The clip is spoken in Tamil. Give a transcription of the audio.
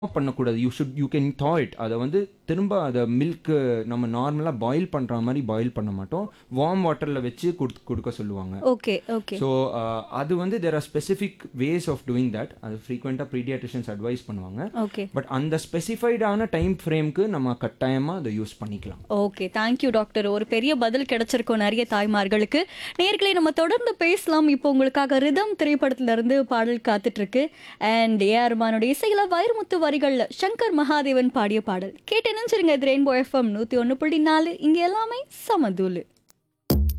பண்ணக்கூடாது you should you can thaw it அதை வந்து திரும்ப அதை மில்க்கு நம்ம நார்மலாக பாயில் பண்ணுற மாதிரி பாயில் பண்ண மாட்டோம் வார்ம் வாட்டரில் வச்சு கொடுத்து கொடுக்க சொல்லுவாங்க ஓகே ஓகே ஸோ அது வந்து there are specific ways of doing that அது ஃப்ரீக்வெண்ட்டாக ப்ரீடியாட்ரிஷன்ஸ் அட்வைஸ் பண்ணுவாங்க ஓகே பட் அந்த ஸ்பெசிஃபைடான டைம் ஃப்ரேம்க்கு நம்ம கட்டாயமாக அதை யூஸ் பண்ணிக்கலாம் ஓகே தேங்க்யூ டாக்டர் ஒரு பெரிய பதில் கிடைச்சிருக்கும் நிறைய தாய்மார்களுக்கு நேர்களை நம்ம தொடர்ந்து பேசலாம் இப்போ உங்களுக்காக ரிதம் திரைப்படத்துல இருந்து பாடல் காத்துட்டு இருக்கு அண்ட் ஏ அருமானுடைய இசையில வைரமுத்து வரிகள்ல சங்கர் மகாதேவன் பாடிய பாடல் கேட்டு நினைச்சிருங்க இது ரெயின்போ எஃப்எம் நூத்தி ஒன்று புள்ளி நாலு இங்க எல்லாமே சமதூலு